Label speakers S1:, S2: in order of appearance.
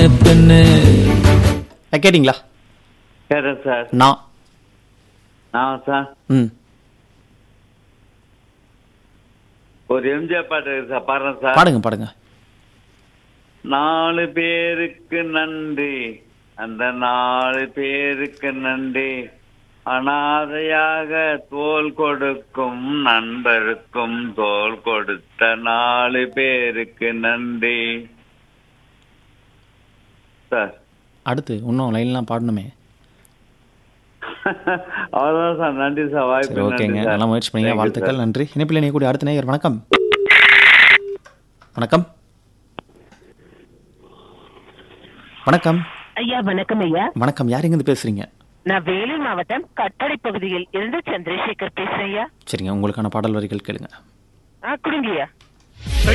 S1: பெண்ணு அஹ், கேட்டிங்களா
S2: கேட்டேன் சார்
S1: நான்
S2: நான் சார்
S1: ம்
S2: ஒரு எம்ஜிஆர் பாட்டு இருக்கு சார் பாடுறேன் சார்
S1: பாடுங்க பாடுங்க
S2: நாலு பேருக்கு நன்றி அந்த நாலு பேருக்கு நன்றி அனாதையாக தோல் கொடுக்கும் நண்பருக்கும் தோல் கொடுத்த நாலு பேருக்கு நன்றி சார்
S1: அடுத்து இன்னும் லைன்லாம் பாடணுமே
S2: அவ்வளோதான் சார் நன்றி சார்
S1: சரி
S2: வாய்ப்பு
S1: ஓகேங்க
S2: நன்றி சார்
S1: நல்லா முயற்சி பண்ணீங்க
S2: Thank you,
S1: வாழ்த்துக்கள்
S2: sir.
S1: நன்றி இணைப்பில் இணையக்கூடிய அடுத்த நேயர் வணக்கம் வணக்கம் வணக்கம்
S3: ஐயா வணக்கம் ஐயா
S1: வணக்கம் யார் எங்கேருந்து பேசுறீங்க
S3: நான் வேலூர் மாவட்டம் கட்டளை பகுதியில் இருந்து சந்திரசேகர் பேசுறேன் ஐயா
S1: சரிங்க உங்களுக்கான பாடல் வரிகள் கேளுங்க
S3: ஆ கொடுங்கய்யா